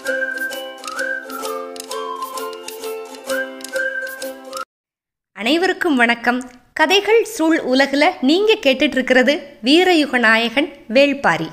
அனைவருக்கும் வணக்கம் கதைகள் சூழ் உலகில் நீங்கள் கேட்டுட்டு இருக்கிறது வீரயுக நாயகன் வேள்பாரி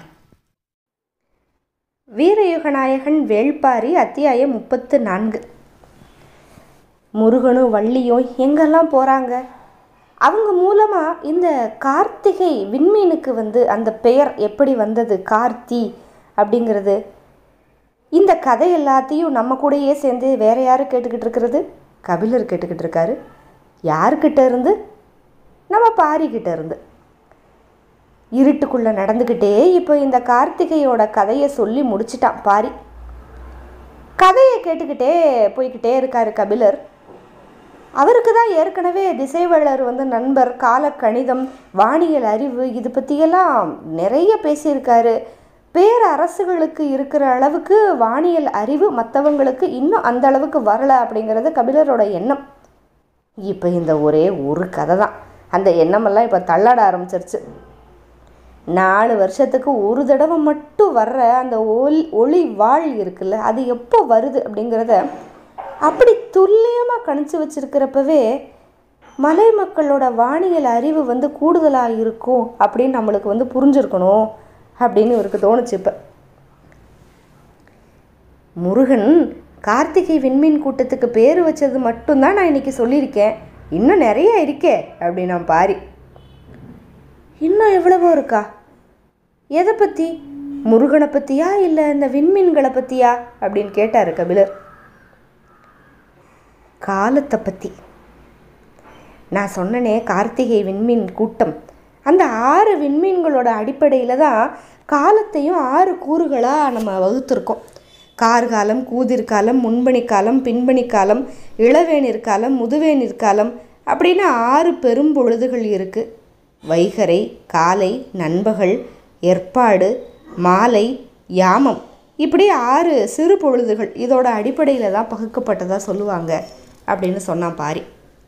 வீரயுகநாயகன் வேள்பாரி அத்தியாயம் முப்பத்து நான்கு முருகனும் வள்ளியும் எங்கெல்லாம் போகிறாங்க அவங்க மூலமாக இந்த கார்த்திகை விண்மீனுக்கு வந்து அந்த பெயர் எப்படி வந்தது கார்த்தி அப்படிங்கிறது இந்த கதை எல்லாத்தையும் நம்ம கூடயே சேர்ந்து வேற யார் கேட்டுக்கிட்டு இருக்கிறது கபிலர் கேட்டுக்கிட்டு இருக்காரு யார்கிட்ட இருந்து நம்ம பாரிக்கிட்ட இருந்து இருட்டுக்குள்ளே நடந்துக்கிட்டே இப்போ இந்த கார்த்திகையோட கதையை சொல்லி முடிச்சிட்டான் பாரி கதையை கேட்டுக்கிட்டே போய்கிட்டே இருக்காரு கபிலர் அவருக்கு தான் ஏற்கனவே திசைவள்ளர் வந்து நண்பர் காலக்கணிதம் வானியல் அறிவு இது பற்றியெல்லாம் நிறைய பேசியிருக்காரு பேரரசுகளுக்கு இருக்கிற அளவுக்கு வானியல் அறிவு மற்றவங்களுக்கு இன்னும் அந்த அளவுக்கு வரல அப்படிங்கிறது கபிலரோட எண்ணம் இப்போ இந்த ஒரே ஒரு கதை தான் அந்த எண்ணமெல்லாம் இப்போ தள்ளாட ஆரம்பிச்சிருச்சு நாலு வருஷத்துக்கு ஒரு தடவை மட்டும் வர்ற அந்த ஒளி ஒளி வாழ் இருக்குல்ல அது எப்போ வருது அப்படிங்கிறத அப்படி துல்லியமாக கணிச்சு வச்சிருக்கிறப்பவே மலை மக்களோட வானியல் அறிவு வந்து கூடுதலாக இருக்கும் அப்படின்னு நம்மளுக்கு வந்து புரிஞ்சிருக்கணும் அப்படின்னு இவருக்கு தோணுச்சு இப்போ முருகன் கார்த்திகை விண்மீன் கூட்டத்துக்கு பேர் வச்சது மட்டும்தான் நான் இன்னைக்கு சொல்லியிருக்கேன் இன்னும் நிறைய இருக்கே அப்படின்னா பாரி இன்னும் எவ்வளவோ இருக்கா எதை பற்றி முருகனை பற்றியா இல்லை இந்த விண்மீன்களை பற்றியா அப்படின்னு கேட்டார் கபிலர் காலத்தை பற்றி நான் சொன்னனே கார்த்திகை விண்மீன் கூட்டம் அந்த ஆறு விண்மீன்களோட அடிப்படையில் தான் காலத்தையும் ஆறு கூறுகளாக நம்ம வகுத்துருக்கோம் கார்காலம் கூதிர்காலம் முன்பணிக்காலம் பின்பணிக்காலம் இளவேநீர் காலம் முதுவேநீர் காலம் அப்படின்னு ஆறு பெரும் பொழுதுகள் இருக்குது வைகரை காலை நண்பகல் ஏற்பாடு மாலை யாமம் இப்படி ஆறு சிறு பொழுதுகள் இதோட அடிப்படையில் தான் பகுக்கப்பட்டதாக சொல்லுவாங்க அப்படின்னு சொன்னான் பாரி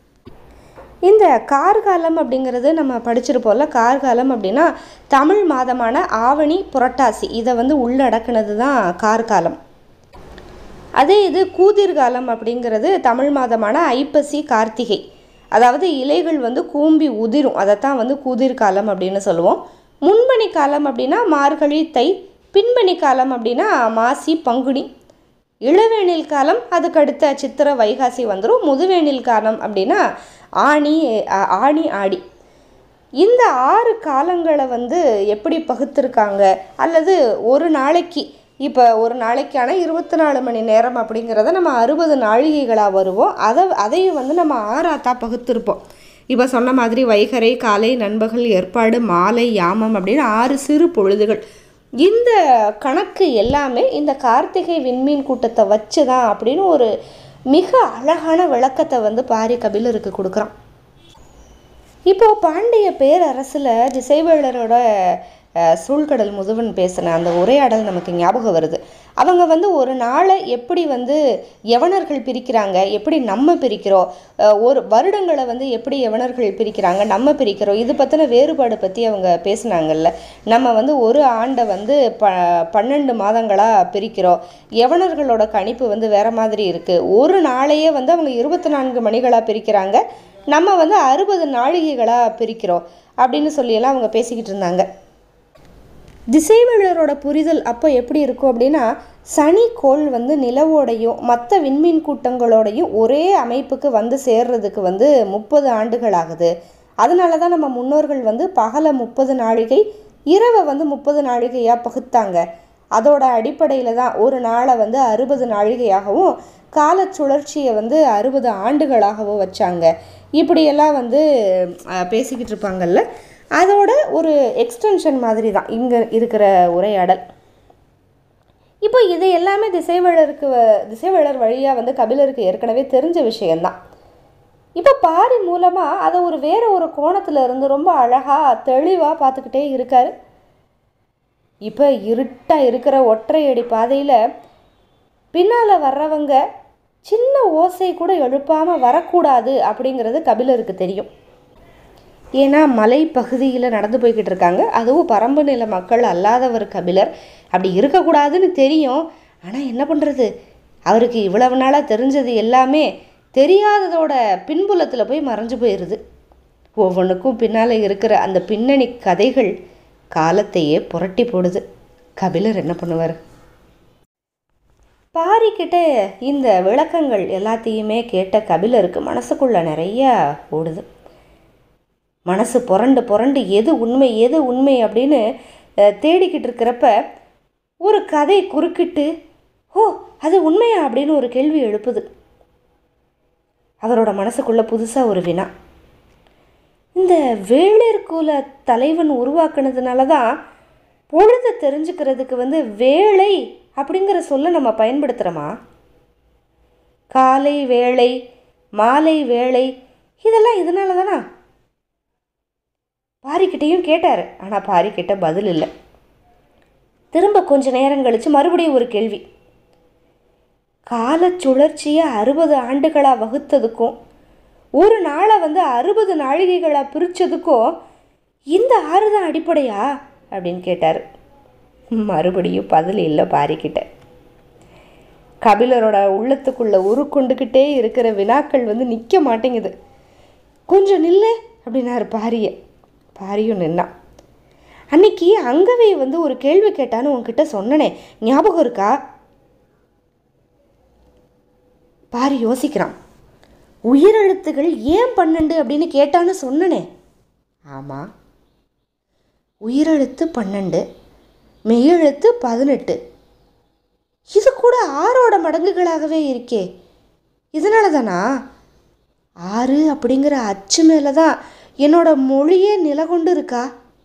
இந்த கார்காலம் அப்படிங்கிறது நம்ம படிச்சிருப்போம்ல கார்காலம் அப்படின்னா தமிழ் மாதமான ஆவணி புரட்டாசி இதை வந்து உள்ளடக்குனது தான் கார்காலம் அதே இது கூதிர்காலம் அப்படிங்கிறது தமிழ் மாதமான ஐப்பசி கார்த்திகை அதாவது இலைகள் வந்து கூம்பி உதிரும் அதைத்தான் வந்து கூதிர்காலம் அப்படின்னு சொல்லுவோம் முன்பனி காலம் அப்படின்னா மார்கழி தை பின்பனி காலம் அப்படின்னா மாசி பங்குனி இளவேனில் காலம் அதுக்கு அடுத்த சித்திரை வைகாசி வந்துடும் முதுவேனில் காலம் அப்படின்னா ஆணி அ- ஆணி ஆடி இந்த ஆறு காலங்களை வந்து எப்படி பகுத்திருக்காங்க அல்லது ஒரு நாளைக்கு இப்போ ஒரு நாளைக்கான இருபத்தி நாலு மணி நேரம் அப்படிங்கிறத நம்ம அறுபது நாழிகைகளாக வருவோம் அதை அதையும் வந்து நம்ம ஆறாத்தா பகுத்திருப்போம் இப்போ சொன்ன மாதிரி வைகரை காலை நண்பகல் ஏற்பாடு மாலை யாமம் அப்படின்னு ஆறு சிறு பொழுதுகள் இந்த கணக்கு எல்லாமே இந்த கார்த்திகை விண்மீன் கூட்டத்தை வச்சு தான் அப்படின்னு ஒரு மிக அழகான விளக்கத்தை வந்து பாரி கபிலருக்கு கொடுக்குறான் இப்போ பாண்டிய பேரரசில் திசைவேளரோட அஹ், சூழ்கடல் முதுவன் பேசின அந்த உரையாடல் நமக்கு ஞாபகம் வருது அவங்க வந்து ஒரு நாளை எப்படி வந்து யவனர்கள் பிரிக்கிறாங்க எப்படி நம்ம பிரிக்கிறோம் அஹ், ஒரு வருடங்களை வந்து எப்படி யவனர்கள் பிரிக்கிறாங்க நம்ம பிரிக்கிறோம் இது பற்றின வேறுபாடு பற்றி அவங்க பேசுனாங்கல்ல நம்ம வந்து ஒரு ஆண்டை வந்து ப பன்னெண்டு மாதங்களாக பிரிக்கிறோம் யவனர்களோட கணிப்பு வந்து வேற மாதிரி இருக்குது ஒரு நாளையே வந்து அவங்க இருபத்தி நான்கு மணிகளாக பிரிக்கிறாங்க நம்ம வந்து அறுபது நாழிகைகளாக பிரிக்கிறோம் அப்படின்னு சொல்லியெல்லாம் அவங்க பேசிக்கிட்டு இருந்தாங்க திசைவேளரோட புரிதல் அப்போ எப்படி இருக்கும் அப்படின்னா சனி கோள் வந்து நிலவோடையும் மற்ற விண்மீன் கூட்டங்களோடையும் ஒரே அமைப்புக்கு வந்து சேர்றதுக்கு வந்து முப்பது ஆண்டுகள் ஆகுது அதனால தான் நம்ம முன்னோர்கள் வந்து பகலை முப்பது நாழிகை இரவை வந்து முப்பது நாழிகையாக பகுத்தாங்க அதோட அடிப்படையில் தான் ஒரு நாளை வந்து அறுபது நாழிகையாகவும் கால சுழற்சியை வந்து அறுபது ஆண்டுகளாகவும் வச்சாங்க இப்படியெல்லாம் வந்து அஹ், பேசிக்கிட்டு இருப்பாங்கல்ல அதோட ஒரு எக்ஸ்டென்ஷன் மாதிரி தான் இங்கே இருக்கிற உரையாடல் இப்போ இது எல்லாமே திசைவேளருக்கு வ- திசைவேளர் வழியாக வந்து கபிலருக்கு ஏற்கனவே தெரிஞ்ச விஷயம்தான் இப்போ பாரி மூலமாக அதை ஒரு வேற ஒரு கோணத்துல இருந்து ரொம்ப அழகாக தெளிவாக பார்த்துக்கிட்டே இருக்காரு இப்போ இருட்டாக இருக்கிற ஒற்றையடி பாதையில் பின்னால் வர்றவங்க சின்ன ஓசை கூட எழுப்பாமல் வரக்கூடாது அப்படிங்கிறது கபிலருக்கு தெரியும் ஏன்னா மலை பகுதியில் நடந்து போய்கிட்டு இருக்காங்க அதுவும் பரம்பு நில மக்கள் அல்லாதவர் கபிலர் அப்படி இருக்கக்கூடாதுன்னு தெரியும் ஆனால் என்ன பண்ணுறது அவருக்கு இவ்வளவு நாளாக தெரிஞ்சது எல்லாமே தெரியாததோட பின்புலத்தில் போய் மறைஞ்சு போயிடுது ஒவ்வொன்றுக்கும் பின்னால் இருக்கிற அந்த பின்னணி கதைகள் காலத்தையே புரட்டி போடுது கபிலர் என்ன பண்ணுவார் பாரிக்கிட்ட இந்த விளக்கங்கள் எல்லாத்தையுமே கேட்ட கபிலருக்கு மனசுக்குள்ள நிறைய ஓடுது மனசு புரண்டு புரண்டு எது உண்மை எது உண்மை அப்படின்னு அஹ், தேடிக்கிட்டு இருக்கிறப்ப ஒரு கதை குறுக்கிட்டு ஓ அது உண்மையா அப்படின்னு ஒரு கேள்வி எழுப்புது அவரோட மனசுக்குள்ள புதுசாக ஒரு வினா இந்த வேளிர் குல தலைவன் உருவாக்குனதுனால தான் பொழுது தெரிஞ்சுக்கிறதுக்கு வந்து வேளை அப்படிங்கிற சொல்ல நம்ம பயன்படுத்துகிறோமா காலை வேளை மாலை வேளை இதெல்லாம் இதனால தானா பாரிக்கிட்டேயும் கேட்டார் ஆனால் பாரிக்கிட்ட பதில் இல்லை திரும்ப கொஞ்ச நேரம் கழித்து மறுபடியும் ஒரு கேள்வி காலச் சுழற்சியை அறுபது ஆண்டுகளாக வகுத்ததுக்கும் ஒரு நாளை வந்து அறுபது நாழிகைகளாக பிரித்ததுக்கும் இந்த ஆறு தான் அடிப்படையா அப்படின்னு கேட்டார் மறுபடியும் பதில் இல்லை பாரிக்கிட்ட கபிலரோட உள்ளத்துக்குள்ள உருக்கொண்டுக்கிட்டே இருக்கிற வினாக்கள் வந்து நிற்க மாட்டேங்குது கொஞ்சம் நில்லு அப்படின்னாரு பாரிய பாரியும் நின்னான் அன்னைக்கு அங்கவே வந்து ஒரு கேள்வி கேட்டான்னு உன்கிட்ட சொன்னனே ஞாபகம் இருக்கா பாரி யோசிக்கிறான் உயிரெழுத்துகள் ஏன் பன்னெண்டு அப்படின்னு கேட்டான்னு சொன்னனே ஆமாம் உயிரெழுத்து பன்னெண்டு மெய்யெழுத்து பதினெட்டு இது கூட ஆறோட மடங்குகளாகவே இருக்கே இதனால தானா ஆறு அப்படிங்கிற அச்சு மேலே தான் என்னோட மொழியே நிலகொண்டு இருக்கா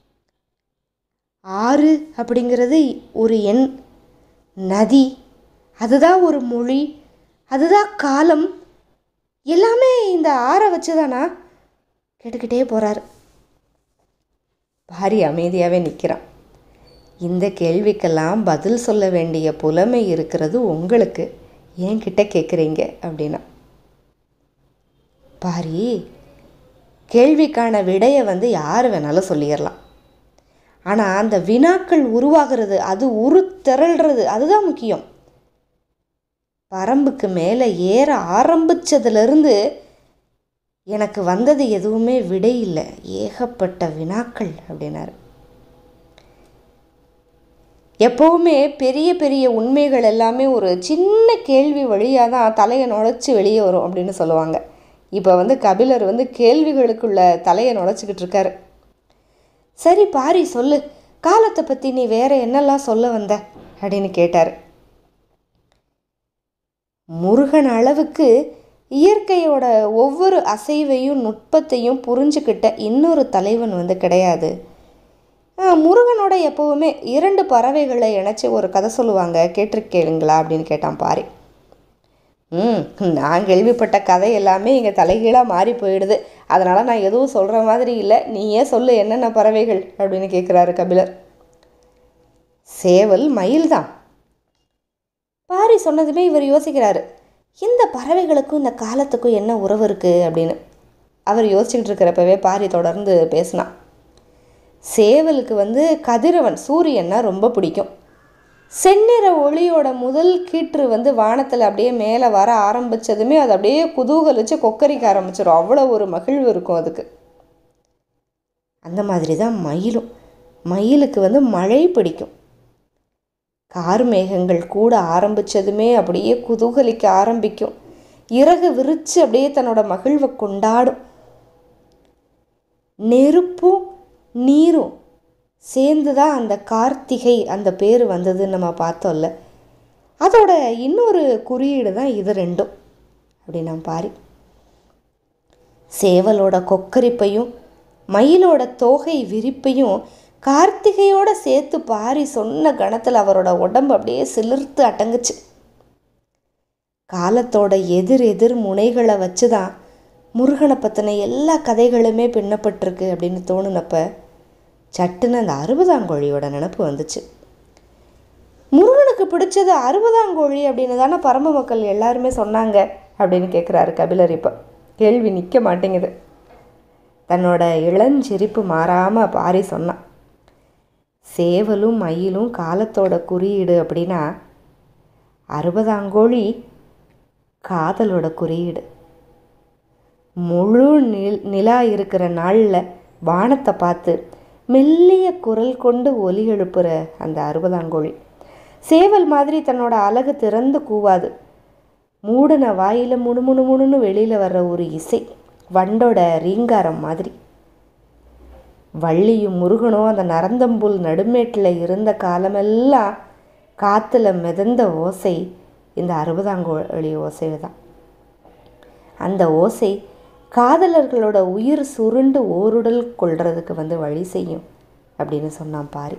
ஆறு அப்படிங்கிறது ஒரு எண் நதி அதுதான் ஒரு மொழி அதுதான் காலம் எல்லாமே இந்த ஆறை வச்சுதானா கேட்டுக்கிட்டே போகிறாரு பாரி அமைதியாகவே நிற்கிறான் இந்த கேள்விக்கெல்லாம் பதில் சொல்ல வேண்டிய புலமை இருக்கிறது உங்களுக்கு என்கிட்ட கேட்குறீங்க அப்படின்னா பாரி கேள்விக்கான விடையை வந்து யார் வேணாலும் சொல்லிடலாம் ஆனால் அந்த வினாக்கள் உருவாகிறது அது உரு திரள்றது அதுதான் முக்கியம் பரம்புக்கு மேலே ஏற ஆரம்பிச்சதுலேருந்து எனக்கு வந்தது எதுவுமே விடை இல்லை ஏகப்பட்ட வினாக்கள் அப்படின்னாரு எப்போவுமே பெரிய பெரிய உண்மைகள் எல்லாமே ஒரு சின்ன கேள்வி வழியாக தான் தலையை நுழைச்சி வெளியே வரும் அப்படின்னு சொல்லுவாங்க இப்போ வந்து கபிலர் வந்து கேள்விகளுக்குள்ள தலையை நுழைச்சிக்கிட்டு இருக்காரு சரி பாரி சொல்லு காலத்தை பற்றி நீ வேற என்னெல்லாம் சொல்ல வந்த அப்படின்னு கேட்டார் முருகன் அளவுக்கு இயற்கையோட ஒவ்வொரு அசைவையும் நுட்பத்தையும் புரிஞ்சுக்கிட்ட இன்னொரு தலைவன் வந்து கிடையாது ஆஹ், முருகனோட எப்போவுமே இரண்டு பறவைகளை இணைச்சி ஒரு கதை சொல்லுவாங்க கேட்டிருக்கீங்களா அப்படின்னு கேட்டான் பாரி ம் நான் கேள்விப்பட்ட கதை எல்லாமே இங்கே தலைகீழாக மாறி போயிடுது அதனால் நான் எதுவும் சொல்கிற மாதிரி இல்லை நீயே சொல்லு என்னென்ன பறவைகள் அப்படின்னு கேட்குறாரு கபிலர் சேவல் மயில் தான் பாரி சொன்னதுமே இவர் யோசிக்கிறாரு இந்த பறவைகளுக்கும் இந்த காலத்துக்கும் என்ன உறவு இருக்குது அப்படின்னு அவர் யோசிச்சுக்கிட்டு இருக்கிறப்பவே பாரி தொடர்ந்து பேசினான் சேவலுக்கு வந்து கதிரவன் சூரியன்னா ரொம்ப பிடிக்கும் செந்நிற ஒளியோட முதல் கீற்று வந்து வானத்தில் அப்படியே மேலே வர ஆரம்பித்ததுமே அது அப்படியே குதூகலிச்சு கொக்கரிக்க ஆரம்பிச்சிடும் அவ்வளோ ஒரு மகிழ்வு இருக்கும் அதுக்கு அந்த மாதிரி தான் மயிலும் மயிலுக்கு வந்து மழை பிடிக்கும் கார் மேகங்கள் கூட ஆரம்பித்ததுமே அப்படியே குதூகலிக்க ஆரம்பிக்கும் இறகு விரித்து அப்படியே தன்னோட மகிழ்வை கொண்டாடும் நெருப்பும் நீரும் சேர்ந்து தான் அந்த கார்த்திகை அந்த பேர் வந்ததுன்னு நம்ம பார்த்தோம்ல அதோட இன்னொரு குறியீடு தான் இது ரெண்டும் அப்படின்னு நான் பாரி சேவலோட கொக்கரிப்பையும் மயிலோட தோகை விரிப்பையும் கார்த்திகையோட சேர்த்து பாரி சொன்ன கணத்தில் அவரோட உடம்பு அப்படியே சிலிர்த்து அடங்குச்சு காலத்தோட எதிர் எதிர் முனைகளை வச்சு தான் முருகனை பற்றின எல்லா கதைகளுமே பின்னப்பட்டிருக்கு அப்படின்னு தோணுனப்ப சட்டுன்னு அந்த அறுபதாங்கோழியோட நினப்பு வந்துச்சு முருகனுக்கு பிடிச்சது அறுபதாங்கோழி அப்படின்னு தானே பரம மக்கள் எல்லாருமே சொன்னாங்க அப்படின்னு கேட்குறாரு கபிலர் இப்போ கேள்வி நிற்க மாட்டேங்குது தன்னோட இளஞ்சிரிப்பு மாறாமல் பாரி சொன்னான் சேவலும் மயிலும் காலத்தோட குறியீடு அப்படின்னா அறுபதாங்கோழி காதலோட குறியீடு முழு நில் நிலா இருக்கிற நாளில் வானத்தை பார்த்து மெல்லிய குரல் கொண்டு ஒலி எழுப்புற அந்த அறுபதாங்கோழி சேவல் மாதிரி தன்னோட அழகு திறந்து கூவாது மூடின வாயில் முணுமுணு முணுன்னு வெளியில் வர்ற ஒரு இசை வண்டோட ரீங்காரம் மாதிரி வள்ளியும் முருகனும் அந்த நரந்தம்புல் நடுமேட்டில் இருந்த காலமெல்லாம் காற்றுல மிதந்த ஓசை இந்த அறுபதாங்கோழி ஓசை தான் அந்த ஓசை காதலர்களோட உயிர் சுருண்டு ஓருடல் கொள்றதுக்கு வந்து வழி செய்யும் அப்படின்னு சொன்னான் பாரி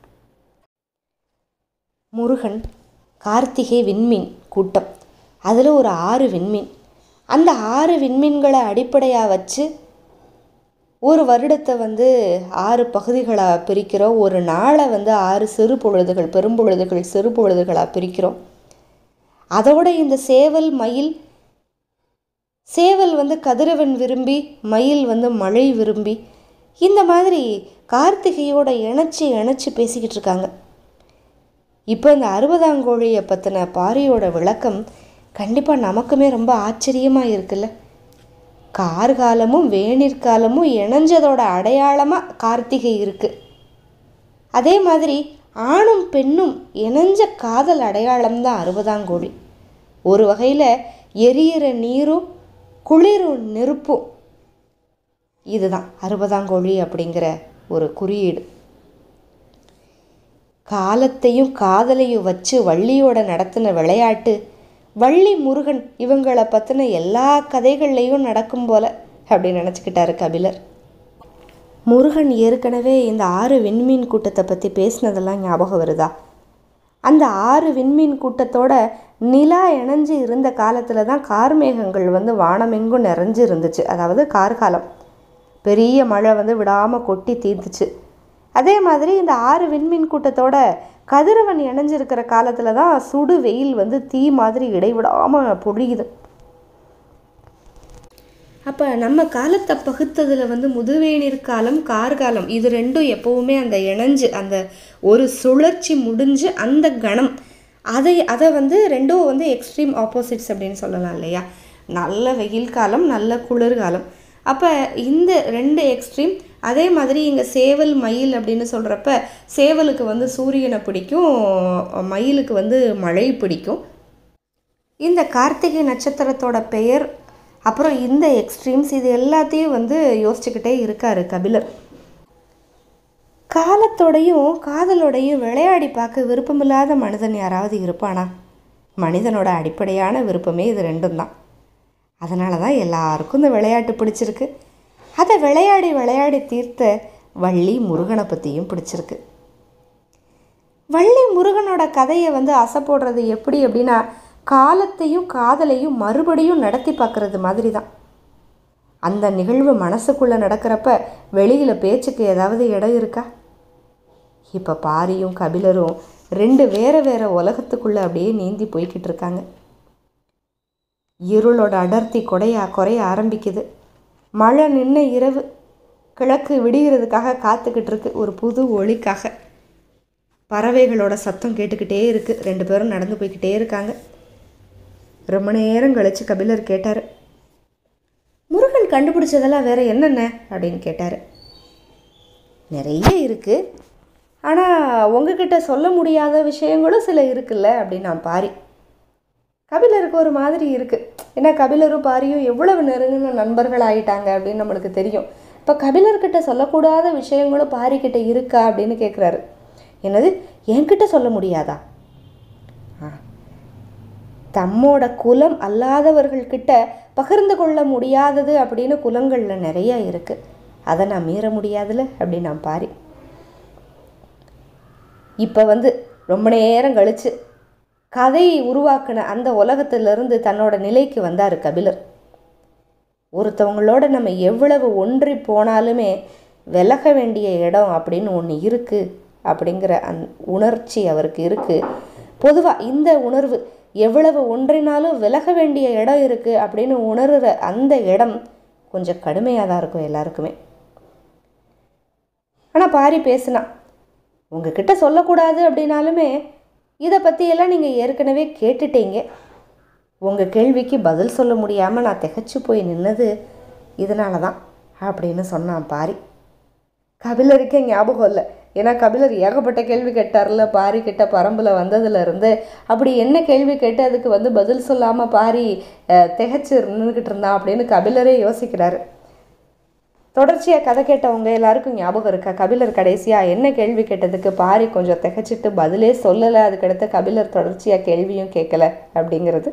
முருகன் கார்த்திகை விண்மீன் கூட்டம் அதில் ஒரு ஆறு விண்மீன் அந்த ஆறு விண்மீன்களை அடிப்படையாக வச்சு ஒரு வருடத்தை வந்து ஆறு பகுதிகளாக பிரிக்கிறோம் ஒரு நாளை வந்து ஆறு சிறு பொழுதுகள் பெரும்பொழுதுகள் சிறு பொழுதுகளாக பிரிக்கிறோம் அதோட இந்த சேவல் மயில் சேவல் வந்து கதிரவன் விரும்பி மயில் வந்து மழை விரும்பி இந்த மாதிரி கார்த்திகையோட இணைச்சி இணைச்சி பேசிக்கிட்டு இருக்காங்க இப்போ இந்த அறுபதாங்கோழியை பற்றின பாரியோட விளக்கம் கண்டிப்பாக நமக்குமே ரொம்ப ஆச்சரியமாக இருக்குல்ல கார்காலமும் வேணிற்காலமும் இணைஞ்சதோட அடையாளமாக கார்த்திகை இருக்குது அதே மாதிரி ஆணும் பெண்ணும் இணைஞ்ச காதல் அடையாளம் தான் அறுபதாங்கோழி ஒரு வகையில் எரியிற நீரும் குளிரும் நெருப்பும் இதுதான் அறுபதாங்கோழி அப்படிங்கிற ஒரு குறியீடு காலத்தையும் காதலையும் வச்சு வள்ளியோட நடத்தின விளையாட்டு வள்ளி முருகன் இவங்களை பற்றின எல்லா கதைகள்லையும் நடக்கும் போல அப்படின்னு நினச்சிக்கிட்டாரு கபிலர் முருகன் ஏற்கனவே இந்த ஆறு விண்மீன் கூட்டத்தை பற்றி பேசினதெல்லாம் ஞாபகம் வருதா அந்த ஆறு விண்மீன் கூட்டத்தோட நிலா இணைஞ்சு இருந்த காலத்தில் தான் கார்மேகங்கள் வந்து வானமெங்கும் நிறைஞ்சு இருந்துச்சு அதாவது கார்காலம் பெரிய மழை வந்து விடாமல் கொட்டி தீர்த்துச்சு அதே மாதிரி இந்த ஆறு விண்மீன் கூட்டத்தோட கதிரவன் இணைஞ்சிருக்கிற காலத்தில் தான் சுடு வெயில் வந்து தீ மாதிரி இடைவிடாமல் பொழியுது அப்போ நம்ம காலத்தை பகுத்ததில் வந்து முதுவேநீர் காலம் கார்காலம் இது ரெண்டும் எப்போவுமே அந்த இணைஞ்சு அந்த ஒரு சுழற்சி முடிஞ்சு அந்த கணம் அதை அதை வந்து ரெண்டும் வந்து எக்ஸ்ட்ரீம் ஆப்போசிட்ஸ் அப்படின்னு சொல்லலாம் இல்லையா நல்ல வெயில் காலம் நல்ல குளிர்காலம் அப்போ இந்த ரெண்டு எக்ஸ்ட்ரீம் அதே மாதிரி இங்கே சேவல் மயில் அப்படின்னு சொல்கிறப்ப சேவலுக்கு வந்து சூரியனை பிடிக்கும் மயிலுக்கு வந்து மழை பிடிக்கும் இந்த கார்த்திகை நட்சத்திரத்தோட பெயர் அப்புறம் இந்த எக்ஸ்ட்ரீம்ஸ் இது எல்லாத்தையும் வந்து யோசிச்சுக்கிட்டே இருக்காரு கபிலர் காலத்தோடையும் காதலோடையும் விளையாடி பார்க்க விருப்பமில்லாத மனிதன் யாராவது இருப்பானா மனிதனோட அடிப்படையான விருப்பமே இது ரெண்டும் தான் அதனால தான் எல்லாருக்கும் இந்த விளையாட்டு பிடிச்சிருக்கு அதை விளையாடி விளையாடி தீர்த்த வள்ளி முருகனை பற்றியும் பிடிச்சிருக்கு வள்ளி முருகனோட கதையை வந்து அசை போடுறது எப்படி அப்படின்னா காலத்தையும் காதலையும் மறுபடியும் நடத்தி பார்க்கறது மாதிரி தான் அந்த நிகழ்வு மனசுக்குள்ளே நடக்கிறப்ப வெளியில் பேச்சுக்கு ஏதாவது இடம் இருக்கா இப்போ பாரியும் கபிலரும் ரெண்டு வேற வேற உலகத்துக்குள்ளே அப்படியே நீந்தி போய்கிட்டு இருக்காங்க இருளோட அடர்த்தி குறைய குறைய ஆரம்பிக்குது மழை நின்ன இரவு கிழக்கு விடிகிறதுக்காக காத்துக்கிட்டு இருக்கு ஒரு புது ஒளிக்காக பறவைகளோட சத்தம் கேட்டுக்கிட்டே இருக்கு ரெண்டு பேரும் நடந்து போய்கிட்டே இருக்காங்க ரொம்ப நேரம் கழிச்சு கபிலர் கேட்டார் முருகன் கண்டுபிடிச்சதெல்லாம் வேற என்னென்ன அப்படின்னு கேட்டார் நிறைய இருக்குது ஆனால் உங்ககிட்ட சொல்ல முடியாத விஷயங்களும் சில இருக்குல்ல அப்படின்னு நான் பாரி கபிலருக்கு ஒரு மாதிரி இருக்குது ஏன்னா கபிலரும் பாரியும் எவ்வளவு நெருங்கின நண்பர்கள் ஆயிட்டாங்க அப்படின்னு நம்மளுக்கு தெரியும் இப்போ கபிலர்கிட்ட சொல்லக்கூடாத விஷயங்களும் பாரிக்கிட்ட இருக்கா அப்படின்னு கேட்குறாரு என்னது என்கிட்ட சொல்ல முடியாதா ஆ தம்மோட குலம் அல்லாதவர்கள்கிட்ட பகிர்ந்து கொள்ள முடியாதது அப்படின்னு குலங்களில் நிறைய இருக்குது அதை நான் மீற முடியாதுல்ல அப்படின்னு நான் பாரி இப்போ வந்து ரொம்ப நேரம் கழிச்சு கதையை உருவாக்கின அந்த உலகத்திலிருந்து தன்னோட நிலைக்கு வந்தார் கபிலர் ஒருத்தவங்களோட நம்ம எவ்வளவு ஒன்றி போனாலுமே விலக வேண்டிய இடம் அப்படின்னு ஒன்று இருக்குது அப்படிங்கிற அந் உணர்ச்சி அவருக்கு இருக்குது பொதுவாக இந்த உணர்வு எவ்வளவு ஒன்றினாலும் விலக வேண்டிய இடம் இருக்குது அப்படின்னு உணர்கிற அந்த இடம் கொஞ்சம் கடுமையாக தான் இருக்கும் எல்லாருக்குமே ஆனால் பாரி பேசினான் உங்ககிட்ட சொல்லக்கூடாது அப்படின்னாலுமே இதை பற்றியெல்லாம் நீங்கள் ஏற்கனவே கேட்டுட்டீங்க உங்கள் கேள்விக்கு பதில் சொல்ல முடியாமல் நான் திகைச்சு போய் நின்னது இதனால தான் அப்படின்னு சொன்னான் பாரி கபிலருக்கே ஞாபகம் இல்லை ஏன்னா கபிலர் ஏகப்பட்ட கேள்வி கேட்டார்ல பாரி கிட்ட பரம்பில் வந்ததுலேருந்து அப்படி என்ன கேள்வி கேட்டு அதுக்கு வந்து பதில் சொல்லாமல் பாரி அஹ், திகைச்சு நின்றுக்கிட்டு இருந்தான் அப்படின்னு கபிலரே யோசிக்கிறாரு தொடர்ச்சியாக கதை கேட்டவங்க எல்லாருக்கும் ஞாபகம் இருக்கா கபிலர் கடைசியாக என்ன கேள்வி கேட்டதுக்கு பாரி கொஞ்சம் திகைச்சிட்டு பதிலே சொல்லலை அதுக்கடுத்து கபிலர் தொடர்ச்சியாக கேள்வியும் கேட்கல அப்படிங்கிறது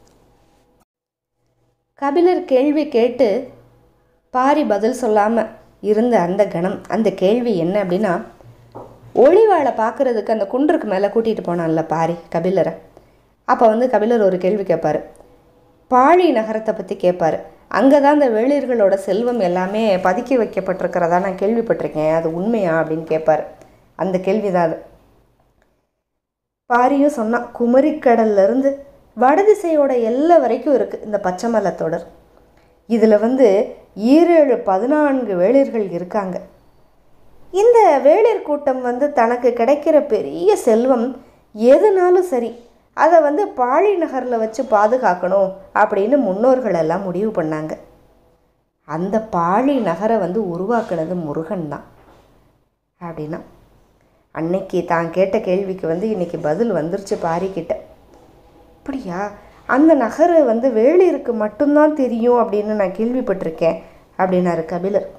கபிலர் கேள்வி கேட்டு பாரி பதில் சொல்லாமல் இருந்த அந்த கணம் அந்த கேள்வி என்ன அப்படின்னா ஒளிவாளை பார்க்குறதுக்கு அந்த குன்றுக்கு மேலே கூட்டிகிட்டு போனான்ல பாரி கபிலரை அப்போ வந்து கபிலர் ஒரு கேள்வி கேட்பார் பாழி நகரத்தை பற்றி கேட்பார் அங்கே தான் அந்த வேளிர்களோட செல்வம் எல்லாமே பதுக்கி வைக்கப்பட்டிருக்கிறதா நான் கேள்விப்பட்டிருக்கேன் அது உண்மையா அப்படின்னு கேட்பார் அந்த கேள்வி தான் அது பாரியும் சொன்னான் குமரிக்கடல்ல இருந்து வடதிசையோட எல்லை வரைக்கும் இருக்குது இந்த பச்சைமலை தொடர் இதில் வந்து ஈரேழு பதினான்கு வேளிர்கள் இருக்காங்க இந்த வேளிர் கூட்டம் வந்து தனக்கு கிடைக்கிற பெரிய செல்வம் எதுனாலும் சரி அதை வந்து பாழி நகரில் வச்சு பாதுகாக்கணும் அப்படின்னு முன்னோர்கள் எல்லாம் முடிவு பண்ணாங்க அந்த பாழி நகரை வந்து உருவாக்குனது முருகன் தான் அப்படின்னா அன்னைக்கு தான் கேட்ட கேள்விக்கு வந்து இன்னைக்கு பதில் வந்துருச்சு பாரிக்கிட்ட அப்படியா அந்த நகர் வந்து வேளிருக்கு மட்டும்தான் தெரியும் அப்படின்னு நான் கேள்விப்பட்டிருக்கேன் அப்படின்னாரு கபிலர்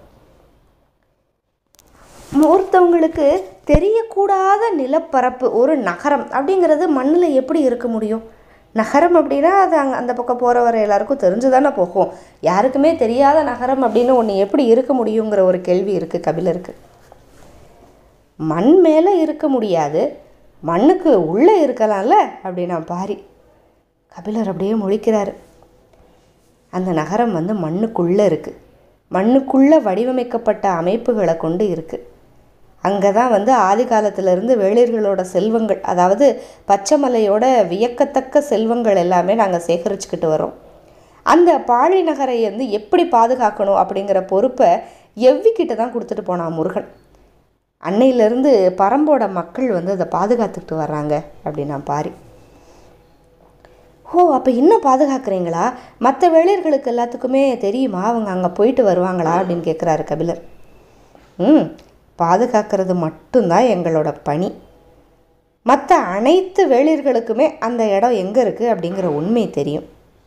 ஒருத்தவங்களுக்கு தெரியக்கூடாத நிலப்பரப்பு ஒரு நகரம் அப்படிங்கிறது மண்ணில் எப்படி இருக்க முடியும் நகரம் அப்படின்னா அது அங்கே அந்த பக்கம் போகிற வர எல்லாருக்கும் தெரிஞ்சு தானே போகும் யாருக்குமே தெரியாத நகரம் அப்படின்னு ஒன்று எப்படி இருக்க முடியுங்கிற ஒரு கேள்வி இருக்குது கபிலருக்கு மண் மேலே இருக்க முடியாது மண்ணுக்கு உள்ளே இருக்கலாம்ல அப்படின்னா பாரி கபிலர் அப்படியே முழிக்கிறாரு அந்த நகரம் வந்து மண்ணுக்குள்ளே இருக்குது மண்ணுக்குள்ளே வடிவமைக்கப்பட்ட அமைப்புகளை கொண்டு இருக்குது அங்கே தான் வந்து ஆதி காலத்திலிருந்து வேளிர்களோட செல்வங்கள் அதாவது பச்சைமலையோட வியக்கத்தக்க செல்வங்கள் எல்லாமே நாங்கள் சேகரிச்சுக்கிட்டு வரோம் அந்த பாழி நகரை வந்து எப்படி பாதுகாக்கணும் அப்படிங்கிற பொறுப்பை எவ்விக்கிட்ட தான் கொடுத்துட்டு போனான் முருகன் அன்னையிலேருந்து பரம்போட மக்கள் வந்து அதை பாதுகாத்துக்கிட்டு வர்றாங்க அப்படின்னா பாரி ஓ அப்போ இன்னும் பாதுகாக்கிறீங்களா மற்ற வேளிர்களுக்கு எல்லாத்துக்குமே தெரியுமா அவங்க அங்கே போயிட்டு வருவாங்களா அப்படின்னு கேட்குறாரு கபிலர் ம் பாதுகாக்கிறது மட்டும்தான் எங்களோட பணி மற்ற அனைத்து வேளிர்களுக்குமே அந்த இடம் எங்கே இருக்குது அப்படிங்கிற உண்மை தெரியும்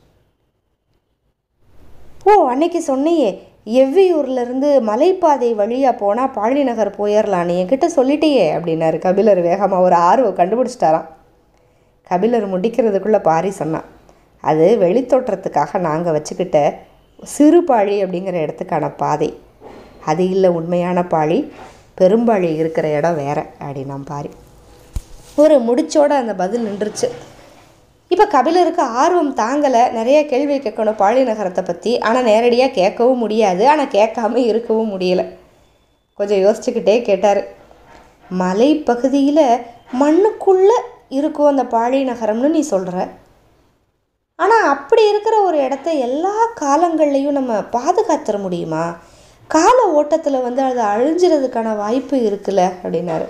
ஓ அன்னைக்கு சொன்னியே எவ்வியூர்லேருந்து மலைப்பாதை வழியாக போனால் பாழிநகர் போயிடலாம் நீ என்கிட்ட சொல்லிட்டியே அப்படின்னாரு கபிலர் வேகமாக ஒரு ஆர்வம் கண்டுபிடிச்சிட்டாராம் கபிலர் முடிக்கிறதுக்குள்ளே பாரி சொன்னான் அது வெளித்தோற்றத்துக்காக நாங்கள் வச்சுக்கிட்ட சிறு பாழி அப்படிங்கிற இடத்துக்கான பாதை அது இல்லை உண்மையான பாழி பெரும்பாழி இருக்கிற இடம் வேற அப்படின்னா பாரி ஒரு முடிச்சோட அந்த பதில் நின்றுச்சு இப்போ கபிலருக்கு ஆர்வம் தாங்கலை நிறைய கேள்வி கேட்கணும் பாழி நகரத்தை பற்றி ஆனால் நேரடியாக கேட்கவும் முடியாது ஆனால் கேட்காம இருக்கவும் முடியலை கொஞ்சம் யோசிச்சுக்கிட்டே கேட்டார் மலைப்பகுதியில் மண்ணுக்குள்ளே இருக்கும் அந்த பாழி நகரம்னு நீ சொல்கிற ஆனால் அப்படி இருக்கிற ஒரு இடத்த எல்லா காலங்கள்லையும் நம்ம பாதுகாத்துற முடியுமா கால ஓட்டத்தில் வந்து அது அழிஞ்சிறதுக்கான வாய்ப்பு இருக்குல்ல அப்படின்னாரு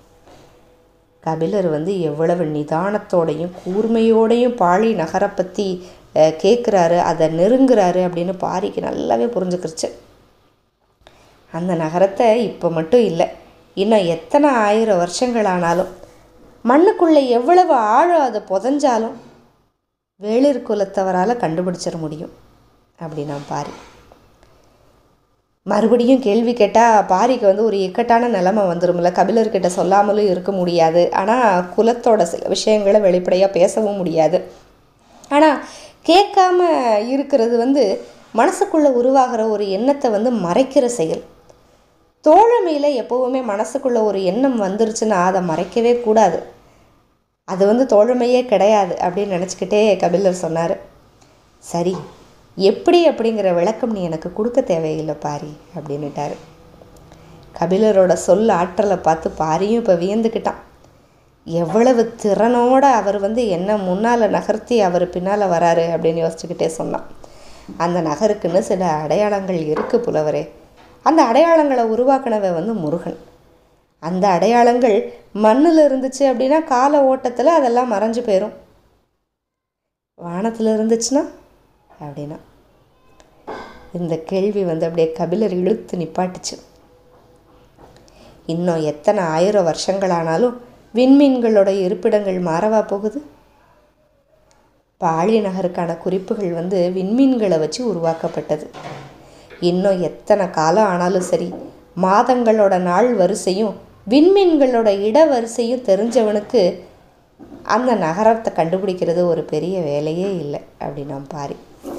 கபிலர் வந்து எவ்வளவு நிதானத்தோடையும் கூர்மையோடையும் பாழி நகரை பற்றி கேட்குறாரு அதை நெருங்குறாரு அப்படின்னு பாரிக்கு நல்லாவே புரிஞ்சுக்கிருச்சு அந்த நகரத்தை இப்போ மட்டும் இல்லை இன்னும் எத்தனை ஆயிரம் வருஷங்கள் ஆனாலும் மண்ணுக்குள்ளே எவ்வளவு ஆழம் அது புதஞ்சாலும் வேளிர் குலத்தவரால் கண்டுபிடிச்சிட முடியும் அப்படின்னா பாரி மறுபடியும் கேள்வி கேட்டால் பாரிக்கு வந்து ஒரு இக்கட்டான நிலைமை வந்துரும்ல கபிலர்கிட்ட சொல்லாமலும் இருக்க முடியாது ஆனால் குலத்தோட சில விஷயங்களை வெளிப்படையாக பேசவும் முடியாது ஆனால் கேட்காம இருக்கிறது வந்து மனசுக்குள்ளே உருவாகிற ஒரு எண்ணத்தை வந்து மறைக்கிற செயல் தோழமையில் எப்போவுமே மனசுக்குள்ளே ஒரு எண்ணம் வந்துருச்சுன்னா அதை மறைக்கவே கூடாது அது வந்து தோழமையே கிடையாது அப்படின்னு நினச்சிக்கிட்டே கபிலர் சொன்னார் சரி எப்படி அப்படிங்கிற விளக்கம் நீ எனக்கு கொடுக்க தேவையில்லை பாரி அப்படின்னுட்டாரு கபிலரோட சொல் ஆற்றலை பார்த்து பாரியும் இப்போ வியந்துக்கிட்டான் எவ்வளவு திறனோட அவர் வந்து என்ன முன்னால் நகர்த்தி அவர் பின்னால் வராரு அப்படின்னு யோசிச்சுக்கிட்டே சொன்னான் அந்த நகருக்குன்னு சில அடையாளங்கள் இருக்குது புலவரே அந்த அடையாளங்களை உருவாக்கினவன் வந்து முருகன் அந்த அடையாளங்கள் மண்ணில் இருந்துச்சு அப்படின்னா கால ஓட்டத்தில் அதெல்லாம் மறைஞ்சு போயிடும் வானத்தில் இருந்துச்சுன்னா அப்படின்னா இந்த கேள்வி வந்து அப்படியே கபிலர் இழுத்து நிப்பாட்டுச்சு இன்னும் எத்தனை ஆயிரம் வருஷங்கள் ஆனாலும் விண்மீன்களோட இருப்பிடங்கள் மாறவா போகுது பாழி நகருக்கான குறிப்புகள் வந்து விண்மீன்களை வச்சு உருவாக்கப்பட்டது இன்னும் எத்தனை காலம் ஆனாலும் சரி மாதங்களோட நாள் வரிசையும் விண்மீன்களோட இட வரிசையும் தெரிஞ்சவனுக்கு அந்த நகரத்தை கண்டுபிடிக்கிறது ஒரு பெரிய வேலையே இல்லை அப்படின்னா பாரி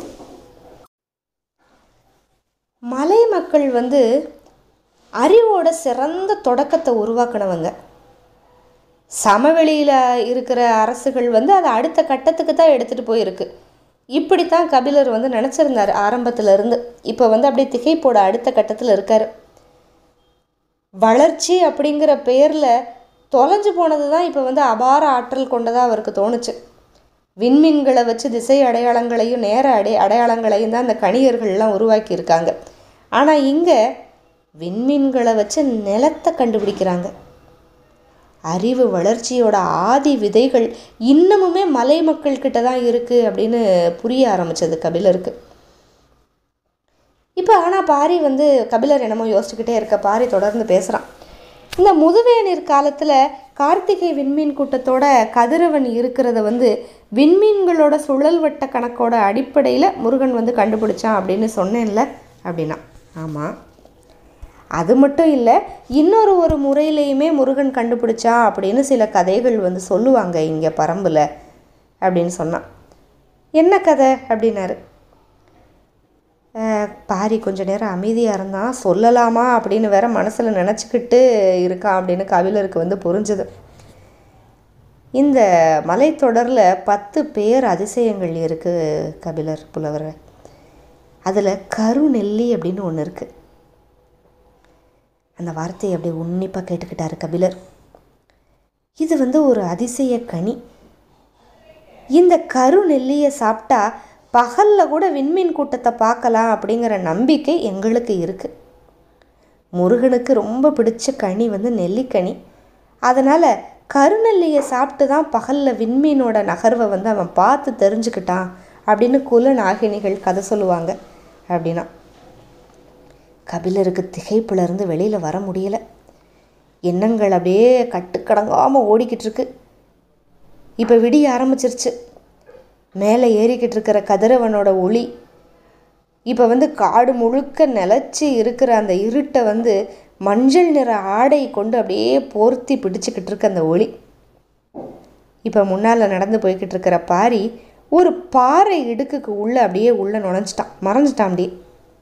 மலை மக்கள் வந்து அறிவோட சிறந்த தொடக்கத்தை உருவாக்கினவங்க சமவெளியில் இருக்கிற அரசுகள் வந்து அதை அடுத்த கட்டத்துக்கு தான் எடுத்துகிட்டு போயிருக்கு இப்படித்தான் கபிலர் வந்து நினச்சிருந்தார் ஆரம்பத்துல இருந்து இப்போ வந்து அப்படியே திகைப்போட அடுத்த கட்டத்தில் இருக்கார் வளர்ச்சி அப்படிங்கிற பேரில் தொலைஞ்சு போனது தான் இப்போ வந்து அபார ஆற்றல் கொண்டதாக அவருக்கு தோணுச்சு விண்மீன்களை வச்சு திசை அடையாளங்களையும் நேர அடை அடையாளங்களையும் தான் அந்த கணியர்கள்லாம் உருவாக்கியிருக்காங்க ஆனால் இங்கே விண்மீன்களை வச்சு நிலத்தை கண்டுபிடிக்கிறாங்க அறிவு வளர்ச்சியோட ஆதி விதைகள் இன்னமுமே மலை மக்கள்கிட்ட தான் இருக்குது அப்படின்னு புரிய ஆரம்பிச்சது கபிலருக்கு இப்போ ஆனால் பாரி வந்து கபிலர் என்னமோ யோசிச்சுக்கிட்டே இருக்க பாரி தொடர்ந்து பேசுகிறான் இந்த முதுவேநீர் காலத்தில் கார்த்திகை விண்மீன் கூட்டத்தோட கதிரவன் இருக்கிறத வந்து விண்மீன்களோட சுழல் வட்ட கணக்கோட அடிப்படையில் முருகன் வந்து கண்டுபிடிச்சான் அப்படின்னு சொன்னேன்ல அப்படின்னா ஆமாம் அது மட்டும் இல்லை இன்னொரு ஒரு முறையிலையுமே முருகன் கண்டுபிடிச்சான் அப்படின்னு சில கதைகள் வந்து சொல்லுவாங்க இங்கே பரம்பில் அப்படின்னு சொன்னான் என்ன கதை அப்படின்னாரு அஹ், பாரி கொஞ்ச நேரம் அமைதியாக இருந்தான் சொல்லலாமா அப்படின்னு வேற மனசில் நினச்சிக்கிட்டு இருக்கான் அப்படின்னு கபிலருக்கு வந்து புரிஞ்சுது இந்த மலைத்தொடரில் பத்து பேர் அதிசயங்கள் இருக்குது கபிலர் புலவர் அதில் கருநெல்லி அப்படின்னு ஒன்று இருக்குது அந்த வார்த்தையை அப்படியே உன்னிப்பாக கேட்டுக்கிட்டாரு கபிலர் இது வந்து ஒரு அதிசய கனி இந்த கருநெல்லியை சாப்பிட்டா பகலில் கூட விண்மீன் கூட்டத்தை பார்க்கலாம் அப்படிங்கிற நம்பிக்கை எங்களுக்கு இருக்குது முருகனுக்கு ரொம்ப பிடிச்ச கனி வந்து நெல்லிக்கனி அதனால் கருநெல்லியை சாப்பிட்டு தான் பகலில் விண்மீனோட நகர்வை வந்து அவன் பார்த்து தெரிஞ்சுக்கிட்டான் அப்படின்னு குல நாகினிகள் கதை சொல்லுவாங்க அப்படின்னா கபிலருக்கு திகைப்புல இருந்து வெளியில் வர முடியல எண்ணங்கள் அப்படியே கட்டுக்கடங்காமல் ஓடிக்கிட்டு இருக்கு இப்போ விடிய ஆரம்பிச்சிருச்சு மேலே ஏறிக்கிட்டு இருக்கிற கதிரவனோட ஒளி இப்போ வந்து காடு முழுக்க நிலச்சி இருக்கிற அந்த இருட்டை வந்து மஞ்சள் நிற ஆடை கொண்டு அப்படியே போர்த்தி பிடிச்சிக்கிட்டு இருக்கு அந்த ஒளி இப்போ முன்னால் நடந்து போய்கிட்டு இருக்கிற பாரி ஒரு பாறை இடுக்குக்கு உள்ளே அப்படியே உள்ளே நுழைஞ்சிட்டான் மறைஞ்சிட்டான் அப்படியே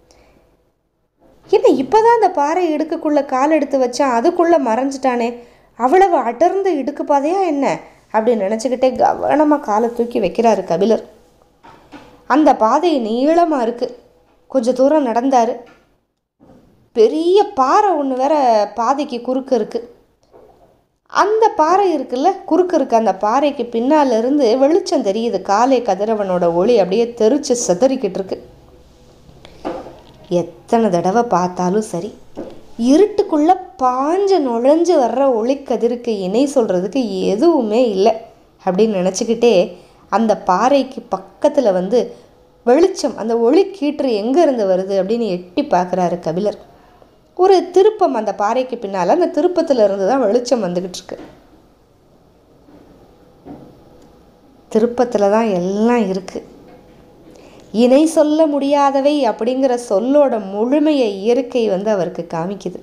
என்ன இப்போதான் அந்த பாறை இடுக்குக்குள்ளே கால் எடுத்து வச்சான் அதுக்குள்ளே மறைஞ்சிட்டானே அவ்வளவு அடர்ந்த இடுக்கு பாதையா என்ன அப்படின்னு நினச்சிக்கிட்டே கவனமாக காலை தூக்கி வைக்கிறாரு கபிலர் அந்த பாதை நீளமாக இருக்குது கொஞ்சம் தூரம் நடந்தார் பெரிய பாறை ஒன்று வேற பாதைக்கு குறுக்க இருக்குது அந்த பாறை இருக்குல்ல குறுக்க இருக்கு அந்த பாறைக்கு பின்னால இருந்து வெளிச்சம் தெரியுது காலை கதிரவனோட ஒளி அப்படியே தெரிச்சு சிதறிக்கிட்டு இருக்கு எத்தனை தடவை பார்த்தாலும் சரி இருட்டுக்குள்ள பாஞ்சு நுழைஞ்சு வர்ற ஒளிக்கதிருக்கு இணை சொல்கிறதுக்கு எதுவுமே இல்லை அப்படின்னு நினச்சிக்கிட்டே அந்த பாறைக்கு பக்கத்தில் வந்து வெளிச்சம் அந்த ஒளி கீற்று எங்கேருந்து வருது அப்படின்னு எட்டி பார்க்குறாரு கபிலர் ஒரு திருப்பம் அந்த பாறைக்கு பின்னால் அந்த திருப்பத்தில் இருந்து தான் வெளிச்சம் வந்துக்கிட்டு இருக்கு திருப்பத்தில் தான் எல்லாம் இருக்குது இணை சொல்ல முடியாதவை அப்படிங்கிற சொல்லோட முழுமையை இயற்கை வந்து அவருக்கு காமிக்குது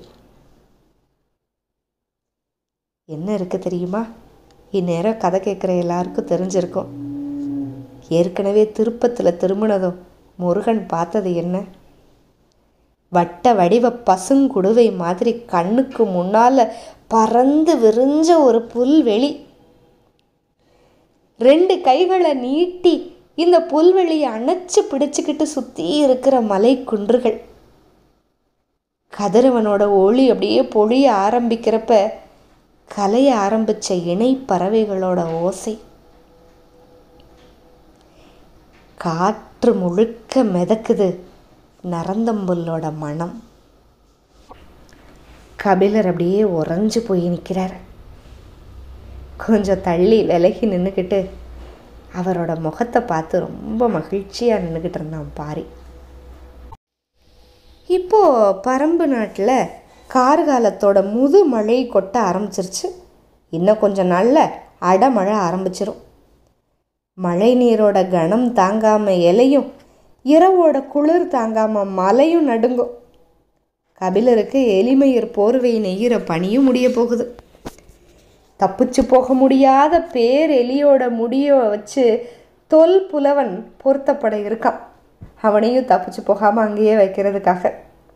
என்ன இருக்கு தெரியுமா இந்நேரம் கதை கேட்குற எல்லாருக்கும் தெரிஞ்சிருக்கும் ஏற்கனவே திருப்பத்தில் திரும்பினதும் முருகன் பார்த்தது என்ன வட்ட வடிவ பசுங்குடுவை மாதிரி கண்ணுக்கு முன்னால பறந்து விரிஞ்ச ஒரு புல்வெளி ரெண்டு கைகளை நீட்டி இந்த புல்வெளியை அணைச்சு பிடிச்சுக்கிட்டு சுற்றி இருக்கிற மலை குன்றுகள் கதிரவனோட ஒளி அப்படியே பொழிய ஆரம்பிக்கிறப்ப கலைய ஆரம்பிச்ச இணை பறவைகளோட ஓசை காற்று முழுக்க மிதக்குது நரந்தம்புல்லோட மனம் கபிலர் அப்படியே உறைஞ்சு போய் நிற்கிறார் கொஞ்சம் தள்ளி விலகி நின்றுக்கிட்டு அவரோட முகத்தை பார்த்து ரொம்ப மகிழ்ச்சியாக நின்றுக்கிட்டு இருந்தான் பாரி இப்போது பரம்பு நாட்டில் கார்காலத்தோட முது மழை கொட்ட ஆரம்பிச்சிருச்சு இன்னும் கொஞ்சம் நாளில் அடமழை ஆரம்பிச்சிரும் மழை நீரோட கணம் தாங்காமல் இலையும் இரவோட குளிர் தாங்காமல் மலையும் நடுங்கும் கபிலருக்கு எலிமயிர் போர்வை நெய்கிற பணியும் முடிய போகுது தப்பிச்சு போக முடியாத பேர் எலியோட முடிய வச்சு தொல் புலவன் பொருத்தப்பட இருக்கான் அவனையும் தப்பிச்சு போகாமல் அங்கேயே வைக்கிறதுக்காக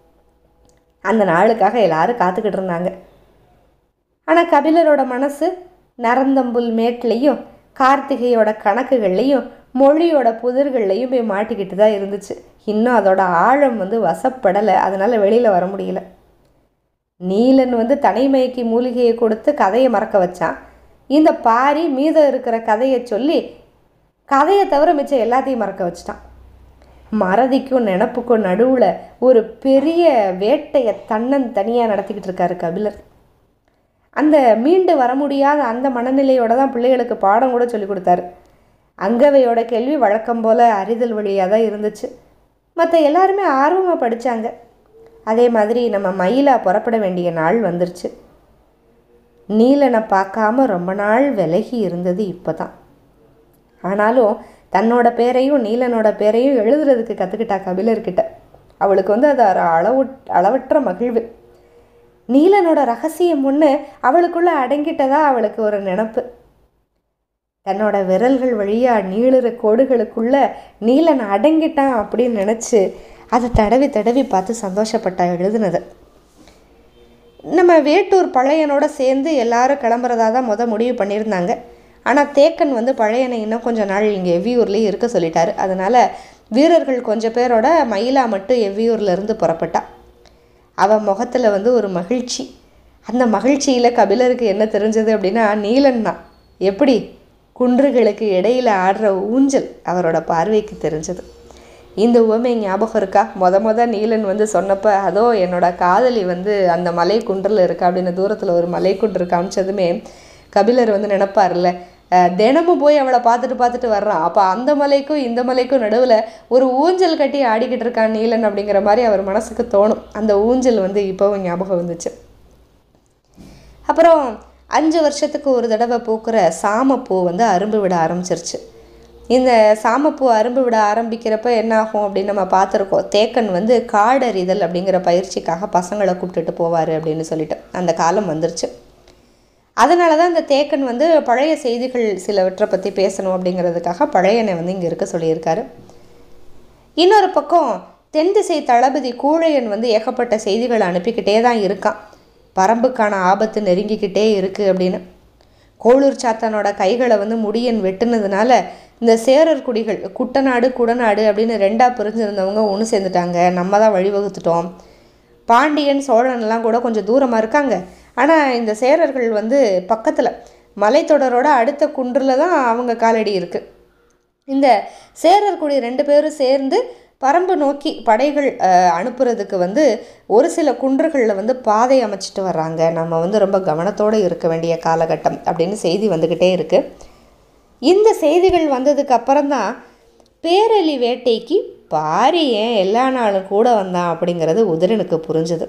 அந்த நாளுக்காக எல்லாரும் காத்துக்கிட்டு இருந்தாங்க ஆனால் கபிலரோட மனசு நரந்தம்புல் மேட்லேயும் கார்த்திகையோட கணக்குகள்லையும் மொழியோட புதிர்கள்லையும் போய் மாட்டிக்கிட்டு தான் இருந்துச்சு இன்னும் அதோட ஆழம் வந்து வசப்படலை அதனால் வெளியில் வர முடியல நீலன் வந்து தனிமயக்கி மூலிகையை கொடுத்து கதையை மறக்க வச்சான் இந்த பாரி மீதம் இருக்கிற கதையை சொல்லி கதையை தவிர மிச்சம் எல்லாத்தையும் மறக்க வச்சிட்டான் மறதிக்கும் நினப்புக்கும் நடுவில் ஒரு பெரிய வேட்டையை தன்னன் தனியாக நடத்திக்கிட்டு இருக்காரு கபிலர் அந்த மீண்டு வர முடியாத அந்த மனநிலையோட தான் பிள்ளைகளுக்கு பாடம் கூட சொல்லி கொடுத்தாரு அங்கவையோட கேள்வி வழக்கம் போல் அறிதல் வழியாக தான் இருந்துச்சு மற்ற எல்லாருமே ஆர்வமாக படித்தாங்க அதே மாதிரி நம்ம மயிலா புறப்பட வேண்டிய நாள் வந்துருச்சு நீலனை பார்க்காம ரொம்ப நாள் விலகி இருந்தது இப்போ தான் ஆனாலும் தன்னோட பேரையும் நீலனோட பேரையும் எழுதுறதுக்கு கற்றுக்கிட்டா கபிலர்கிட்ட அவளுக்கு வந்து அது ஒரு அளவு அளவற்ற மகிழ்வு நீலனோட ரகசியம் ஒன்று அவளுக்குள்ள அடங்கிட்டதா அவளுக்கு ஒரு நினப்பு தன்னோட விரல்கள் வழியாக நீளுற கோடுகளுக்குள்ள நீலன் அடங்கிட்டான் அப்படின்னு நினச்சி அதை தடவி தடவி பார்த்து சந்தோஷப்பட்டா எழுதுனது நம்ம வேட்டூர் பழையனோட சேர்ந்து எல்லாரும் கிளம்புறதா தான் முத முடிவு பண்ணியிருந்தாங்க ஆனால் தேக்கன் வந்து பழையனை இன்னும் கொஞ்சம் நாள் இங்கே எவ்வியூர்லேயே இருக்க சொல்லிட்டாரு அதனால் வீரர்கள் கொஞ்சம் பேரோட மயிலா மட்டும் எவ்வியூர்ல இருந்து புறப்பட்டா அவன் முகத்தில் வந்து ஒரு மகிழ்ச்சி அந்த மகிழ்ச்சியில் கபிலருக்கு என்ன தெரிஞ்சது அப்படின்னா நீலன் தான் எப்படி குன்றுகளுக்கு இடையில் ஆடுற ஊஞ்சல் அவரோட பார்வைக்கு தெரிஞ்சது இந்த உவமை ஞாபகம் இருக்கா மொத மொத நீலன் வந்து சொன்னப்போ அதோ என்னோட காதலி வந்து அந்த மலை குன்றில் இருக்கா அப்படின்னு தூரத்தில் ஒரு மலை குன்று காமிச்சதுமே கபிலர் வந்து நினப்பார்ல அஹ், தினமும் போய் அவளை பார்த்துட்டு பார்த்துட்டு வர்றான் அப்போ அந்த மலைக்கும் இந்த மலைக்கும் நடுவில் ஒரு ஊஞ்சல் கட்டி ஆடிக்கிட்டு இருக்கான் நீலன் அப்படிங்கிற மாதிரி அவர் மனசுக்கு தோணும் அந்த ஊஞ்சல் வந்து இப்போவும் ஞாபகம் வந்துச்சு அப்புறம் அஞ்சு வருஷத்துக்கு ஒரு தடவை பூக்கிற சாமப்பூ வந்து அரும்பு விட ஆரம்பிச்சிருச்சு இந்த சாமப்பூ அரும்பு விட ஆரம்பிக்கிறப்ப என்ன ஆகும் அப்படின்னு நம்ம பார்த்துருக்கோம் தேக்கன் வந்து காடறிதல் அப்படிங்கிற பயிற்சிக்காக பசங்களை கூப்பிட்டுட்டு போவார் அப்படின்னு சொல்லிட்டு அந்த காலம் வந்துருச்சு அதனால தான் இந்த தேக்கன் வந்து பழைய செய்திகள் சிலவற்றை பற்றி பேசணும் அப்படிங்கிறதுக்காக பழையனை வந்து இங்கே இருக்க சொல்லியிருக்காரு இன்னொரு பக்கம் தென் திசை தளபதி கூழையன் வந்து ஏகப்பட்ட செய்திகளை அனுப்பிக்கிட்டே தான் இருக்கான் பரம்புக்கான ஆபத்து நெருங்கிக்கிட்டே இருக்குது அப்படின்னு கோளூர் சாத்தனோட கைகளை வந்து முடியன் வெட்டுனதுனால இந்த சேரர் குடிகள் குட்டநாடு குடநாடு அப்படின்னு ரெண்டாக பிரிஞ்சிருந்தவங்க ஒன்று சேர்ந்துட்டாங்க நம்ம தான் வழிவகுத்துட்டோம் பாண்டியன் சோழன்லாம் கூட கொஞ்சம் தூரமாக இருக்காங்க ஆனால் இந்த சேரர்கள் வந்து பக்கத்தில் மலைத்தொடரோட அடுத்த குன்றில் தான் அவங்க காலடி இருக்குது இந்த சேரர் குடி ரெண்டு பேரும் சேர்ந்து பரம்பு நோக்கி படைகள் அஹ், அனுப்புறதுக்கு வந்து ஒரு சில குன்றுகளில் வந்து பாதை அமைச்சிட்டு வர்றாங்க நம்ம வந்து ரொம்ப கவனத்தோடு இருக்க வேண்டிய காலகட்டம் அப்படின்னு செய்தி வந்துக்கிட்டே இருக்குது இந்த செய்திகள் வந்ததுக்கு அப்புறம்தான் பேரலி வேட்டைக்கு பாரி ஏன் எல்லா நாளும் கூட வந்தான் அப்படிங்கிறது உதிரனுக்கு புரிஞ்சுது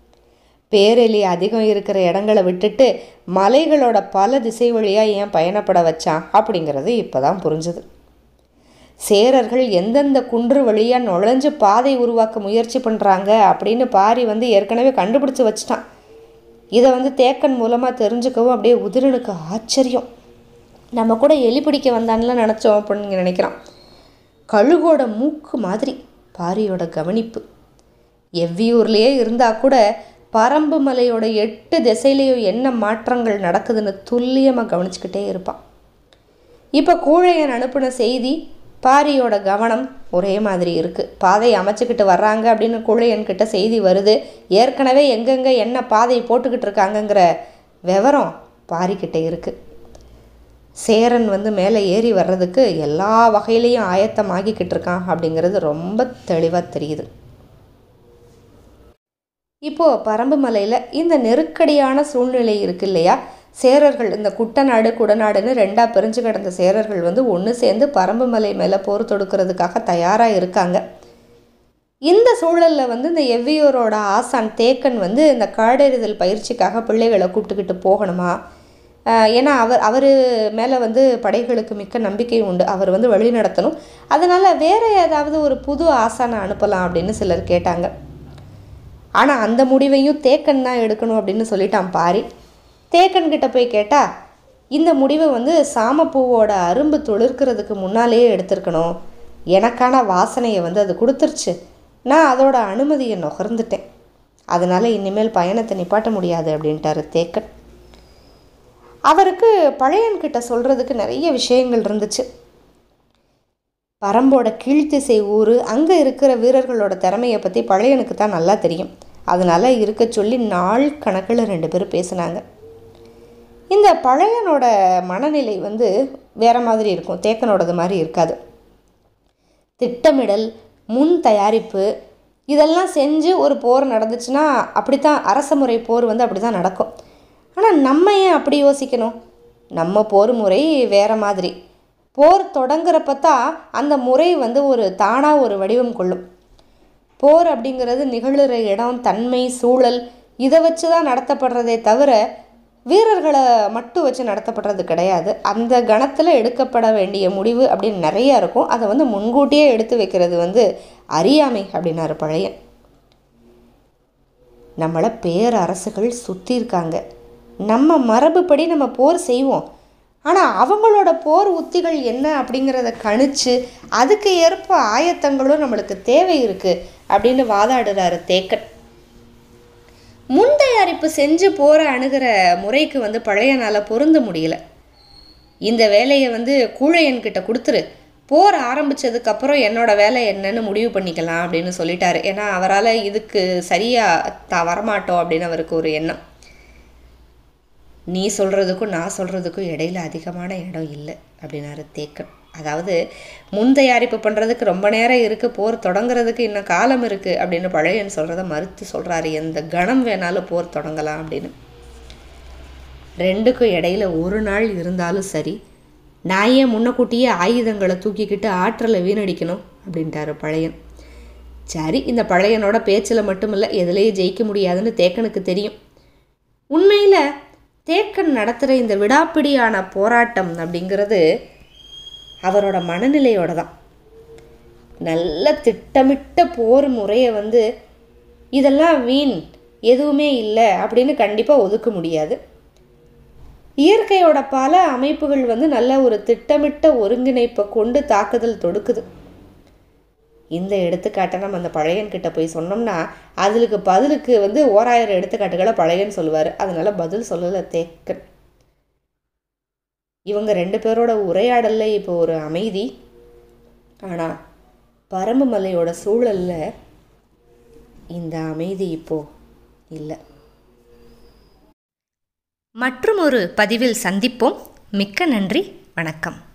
பேரெலி அதிகம் இருக்கிற இடங்களை விட்டுட்டு மலைகளோட பல திசை வழியாக ஏன் பயணப்பட வச்சான் அப்படிங்கிறது இப்போ தான் புரிஞ்சுது சேரர்கள் எந்தெந்த குன்று வழியாக நுழைஞ்சு பாதை உருவாக்க முயற்சி பண்ணுறாங்க அப்படின்னு பாரி வந்து ஏற்கனவே கண்டுபிடிச்சு வச்சிட்டான் இதை வந்து தேக்கன் மூலமாக தெரிஞ்சுக்கவும் அப்படியே உதிரனுக்கு ஆச்சரியம் நம்ம கூட எலி பிடிக்க வந்தான்லாம் நினச்சோம் அப்படின்னு நினைக்கிறான் கழுகோட மூக்கு மாதிரி பாரியோட கவனிப்பு எவ்வியூர்லேயே இருந்தால் கூட பரம்பு மலையோட எட்டு திசையிலையும் என்ன மாற்றங்கள் நடக்குதுன்னு துல்லியமாக கவனிச்சுக்கிட்டே இருப்பான் இப்போ கூழையன் அனுப்பின செய்தி பாரியோட கவனம் ஒரே மாதிரி இருக்குது பாதை அமைச்சுக்கிட்டு வர்றாங்க அப்படின்னு கூழையன் கிட்ட செய்தி வருது ஏற்கனவே எங்கெங்கே என்ன பாதை போட்டுக்கிட்டு இருக்காங்கங்கிற விவரம் பாரிக்கிட்ட இருக்குது சேரன் வந்து மேலே ஏறி வர்றதுக்கு எல்லா வகையிலையும் ஆயத்தமாகிக்கிட்டு இருக்கான் அப்படிங்கிறது ரொம்ப தெளிவாக தெரியுது இப்போது பரம்பு மலையில் இந்த நெருக்கடியான சூழ்நிலை இருக்கு இல்லையா சேரர்கள் இந்த குட்டநாடு குடநாடுன்னு ரெண்டாக பிரிஞ்சு கிடந்த சேரர்கள் வந்து ஒன்று சேர்ந்து பரம்பு மலை மேலே போர் தொடுக்கிறதுக்காக தயாராக இருக்காங்க இந்த சூழலில் வந்து இந்த எவ்வியூரோட ஆசான் தேக்கன் வந்து இந்த காடெறிதல் பயிற்சிக்காக பிள்ளைகளை கூப்பிட்டுக்கிட்டு போகணுமா ஆஹ் ஏன்னா அவர் அவர் மேலே வந்து படைகளுக்கு மிக்க நம்பிக்கை உண்டு அவர் வந்து வழி நடத்தணும் அதனால் வேறு ஏதாவது ஒரு புது ஆசானை அனுப்பலாம் அப்படின்னு சிலர் கேட்டாங்க ஆனால் அந்த முடிவையும் தேக்கன் தான் எடுக்கணும் அப்படின்னு சொல்லிட்டான் பாரி தேக்கன் கிட்ட போய் கேட்டால் இந்த முடிவை வந்து சாமப்பூவோட அரும்பு துளிர்க்கிறதுக்கு முன்னாலேயே எடுத்திருக்கணும் எனக்கான வாசனையை வந்து அது கொடுத்துருச்சு நான் அதோட அனுமதியை நுகர்ந்துட்டேன் அதனால் இனிமேல் பயணத்தை நிப்பாட்ட முடியாது அப்படின்ட்டாரு தேக்கன் அவருக்கு பழையன்கிட்ட சொல்கிறதுக்கு நிறைய விஷயங்கள் இருந்துச்சு பரம்போட கீழ்த்திசை ஊர் அங்கே இருக்கிற வீரர்களோட திறமையை பற்றி பழையனுக்கு தான் நல்லா தெரியும் அதனால் இருக்க சொல்லி நாள் கணக்கில் ரெண்டு பேரும் பேசினாங்க இந்த பழையனோட மனநிலை வந்து வேற மாதிரி இருக்கும் தேக்கனோடது மாதிரி இருக்காது திட்டமிடல் முன் தயாரிப்பு இதெல்லாம் செஞ்சு ஒரு போர் நடந்துச்சுன்னா அப்படித்தான் அரச முறை போர் வந்து அப்படி தான் நடக்கும் ஆனால் நம்ம ஏன் அப்படி யோசிக்கணும் நம்ம போர் முறை வேற மாதிரி போர் தொடங்குறப்ப தான் அந்த முறை வந்து ஒரு தானாக ஒரு வடிவம் கொள்ளும் போர் அப்படிங்கிறது நிகழுற இடம் தன்மை சூழல் இதை வச்சு தான் நடத்தப்படுறதே தவிர வீரர்களை மட்டும் வச்சு நடத்தப்படுறது கிடையாது அந்த கணத்தில் எடுக்கப்பட வேண்டிய முடிவு அப்படின்னு நிறையா இருக்கும் அதை வந்து முன்கூட்டியே எடுத்து வைக்கிறது வந்து அறியாமை அப்படின்னாரு பழையன் நம்மளை பேரரசுகள் சுற்றி இருக்காங்க நம்ம மரபுப்படி நம்ம போர் செய்வோம் ஆனால் அவங்களோட போர் உத்திகள் என்ன அப்படிங்கிறத கணிச்சு அதுக்கு ஏற்ப ஆயத்தங்களும் நம்மளுக்கு தேவை இருக்குது அப்படின்னு வாதாடுறாரு தேக்கன் முன் தயாரிப்பு செஞ்சு போற அணுகிற முறைக்கு வந்து பழையனால பொருந்த முடியல இந்த வேலையை வந்து கூழையன்கிட்ட கொடுத்துரு போர் ஆரம்பிச்சதுக்கு அப்புறம் என்னோட வேலை என்னன்னு முடிவு பண்ணிக்கலாம் அப்படின்னு சொல்லிட்டாரு ஏன்னா அவரால் இதுக்கு சரியா தான் வரமாட்டோம் அப்படின்னு அவருக்கு ஒரு எண்ணம் நீ சொல்கிறதுக்கும் நான் சொல்கிறதுக்கும் இடையில அதிகமான இடம் இல்லை அப்படின்னாரு தேக்கன் அதாவது முன் தயாரிப்பு பண்ணுறதுக்கு ரொம்ப நேரம் இருக்குது போர் தொடங்குறதுக்கு இன்னும் காலம் இருக்குது அப்படின்னு பழையன் சொல்கிறத மறுத்து சொல்கிறாரு எந்த கணம் வேணாலும் போர் தொடங்கலாம் அப்படின்னு ரெண்டுக்கும் இடையில ஒரு நாள் இருந்தாலும் சரி நான் ஏன் முன்னக்கூட்டியே ஆயுதங்களை தூக்கிக்கிட்டு ஆற்றலை வீணடிக்கணும் அப்படின்ட்டாரு பழையன் சரி இந்த பழையனோட பேச்சில் மட்டும் இல்லை எதுலேயும் ஜெயிக்க முடியாதுன்னு தேக்கனுக்கு தெரியும் உண்மையில் தேக்கன் நடத்துகிற இந்த விடாப்பிடியான போராட்டம் அப்படிங்கிறது அவரோட மனநிலையோட தான் நல்ல திட்டமிட்ட போர் முறையை வந்து இதெல்லாம் வீண் எதுவுமே இல்லை அப்படின்னு கண்டிப்பாக ஒதுக்க முடியாது இயற்கையோட பல அமைப்புகள் வந்து நல்ல ஒரு திட்டமிட்ட ஒருங்கிணைப்பை கொண்டு தாக்குதல் தொடுக்குது இந்த எடுத்துக்காட்டை நம்ம அந்த பழையன்கிட்ட போய் சொன்னோம்னா அதுக்கு பதிலுக்கு வந்து ஓராயிரம் எடுத்துக்காட்டுகளை பழையன் சொல்லுவார் அதனால பதில் சொல்லலை தேக்கன் இவங்க ரெண்டு பேரோட உரையாடல்ல இப்போ ஒரு அமைதி ஆனால் பரம்பு மலையோட சூழல்ல இந்த அமைதி இப்போ இல்லை மற்றும் ஒரு பதிவில் சந்திப்போம் மிக்க நன்றி வணக்கம்